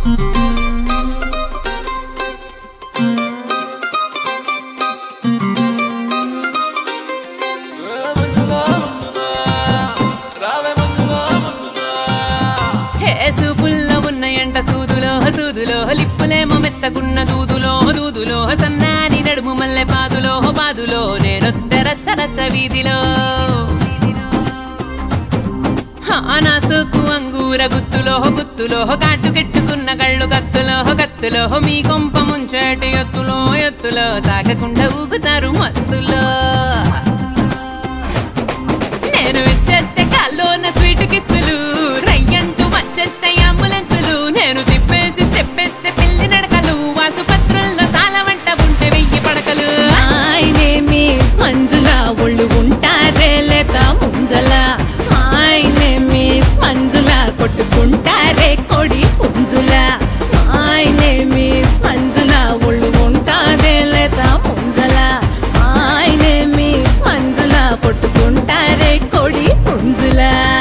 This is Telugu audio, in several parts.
హే సూపుల్లో ఉన్నాయంట సూదులో సూదులో లిప్పులేమో మెత్తకున్న దూదులో దూదులో సన్నాని నడుము మల్లె పాదులో పాదులో నేనొద్దె రచ్చ రచ్చ వీధిలో హా, నా సోకు అంగూర గుత్తులో గుత్తులో కాటు కెట్టుకున్న కళ్ళు కత్తులో కత్తులో మీ కొంప ముంచేటి ఎత్తులో ఎత్తులో తాగకుండా ఊగుతారు మత్తులో నేను వచ్చేస్తే కాల్లోన స్వీట్ కిస్సులు రయ్యంటూ వచ్చేస్తే అంబులెన్సులు నేను తిప్పేసి స్టెప్ ఎత్తే పిల్లి నడకలు వాసుపత్రుల్లో సాల వంట ఉంటే వెయ్యి పడకలు మై నేమ్ ఈస్ మంజుల ఒళ్ళు ఉంటారే లేత ముంజల మై నేమ్ ఈస్ మంజుల కొట్టుకుంటారే కొడి పుంజుల మై నేమ్ ఈస్ మంజుల ఒళ్ళు ఉంటారే లేత ముంజల మై నేమ్ ఈస్ మంజుల కొట్టుకుంటారే కొడి పుంజుల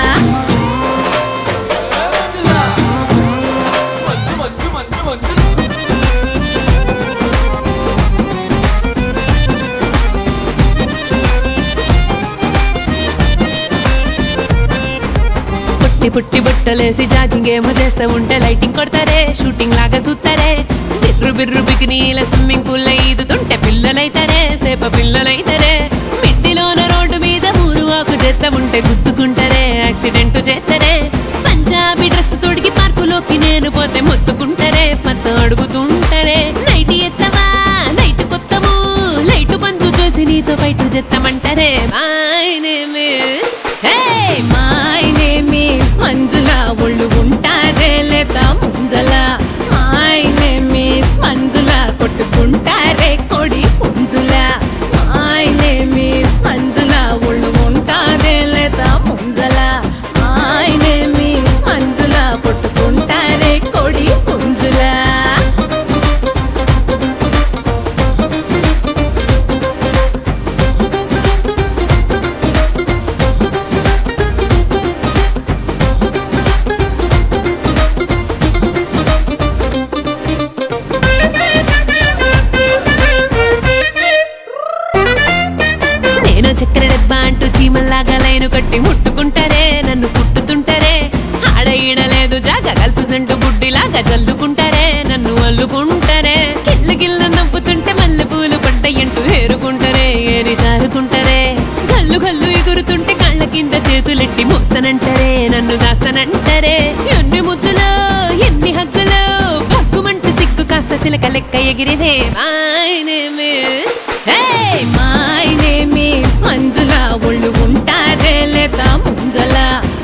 పుట్టి పుట్టి బుట్టలేసి జాగింగ్ ఏమో చేస్తూ ఉంటే లైటింగ్ కొడతారే షూటింగ్ లాగా చూస్తారే బిర్రు బిర్రు బికినీల స్విమ్మింగ్ పూల్ ఈదుతుంటే పిల్లలైతారే సేప పిల్లలైతారే మిట్టిలోన రోడ్డు మీద ఊరు ఆకు చేస్తా ఉంటే గుద్దుకుంటారే యాక్సిడెంట్ చేస్తారే పంజాబీ డ్రెస్ తొడిగి పార్కులోకి నేను పోతే మొత్తుకుంటారే పత్త అడుగుతుంటారే నైట్ ఎత్తవా నైట్ కొత్తము లైట్ బంధు చూసి నీతో బయట చెత్తమంటారే my name hey my name is Manjula ఒళ్ళు ఉంటారే లేత ముంజల మై నేమ్ ఈస్ మంజుల కొట్టుకుంటారే కొడి పుంజుల మై నేమ్ ఈస్ మంజుల ఒళ్ళు ఉంటారే లేత ముంజల మై నేమ్ ఈస్ మంజుల కొట్టుకుంటారే కొడి పుంజుల నేను చక్కెర డబ్బా అంటూ చీమల్లాగా లైను కట్టి ముట్టుకుంటారే నన్ను పుట్టుతుంటారే ఆడ ఈడ లేదు జాగ కలుపు సెంటు బుడ్డిలాగా జల్లుకుంటారే నన్ను అల్లుకుంటారే గిల్ల గిల్ల నవ్వుతుంటే మల్లె పూలు పడ్డాయంటూ ఏరుకుంటారే ఏరి జారుకుంటారే గల్లు గల్లు ఎగురుతుంటే కళ్ళ కింద చేతులెట్టి మోస్తానంటారే నన్ను దాస్తానంటారే ఎన్ని ముద్దులో ఎన్ని హగ్గులో భగ్గుమంటూ సిగ్గు కాస్త సిలక లెక్క ఎగిరినే my name hey my name is Manjula ఒళ్ళు ఉంటారే లేత ముంజల